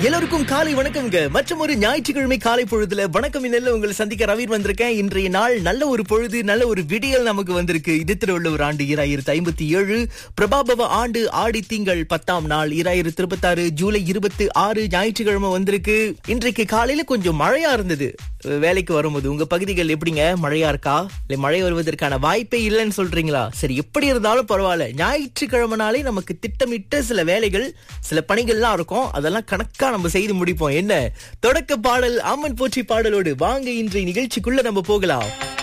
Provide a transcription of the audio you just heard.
எல்லோருக்கும் காலை வணக்கம்ங்க மற்றும் ஒரு ஞாயிற்றுக்கிழமை காலை பொழுதுல வணக்கம் இன்னல்ல உங்களை சந்திக்க ரவீர் வந்திருக்கேன் இன்றைய நாள் நல்ல ஒரு பொழுது நல்ல ஒரு விடியல் நமக்கு வந்திருக்கு இது திருவள்ளுவர் ஆண்டு இராயிரத்தி ஐம்பத்தி ஏழு பிரபாபவ ஆண்டு ஆடி திங்கள் பத்தாம் நாள் இராயிரத்தி இருபத்தி ஆறு ஜூலை இருபத்தி ஆறு ஞாயிற்றுக்கிழமை வந்திருக்கு இன்றைக்கு காலையில கொஞ்சம் மழையா இருந்தது வேலைக்கு வரும்போது உங்க பகுதிகள் எப்படிங்க மழையா இருக்கா இல்ல மழை வருவதற்கான வாய்ப்பே இல்லைன்னு சொல்றீங்களா சரி எப்படி இருந்தாலும் பரவாயில்ல ஞாயிற்றுக்கிழமைனாலே நமக்கு திட்டமிட்ட சில வேலைகள் சில பணிகள்லாம் இருக்கும் அதெல்லாம் கணக்கா நம்ம செய்து முடிப்போம் என்ன தொடக்க பாடல் அம்மன் போற்றி பாடலோடு வாங்க இன்றைய நிகழ்ச்சிக்குள்ள நம்ம போகலாம்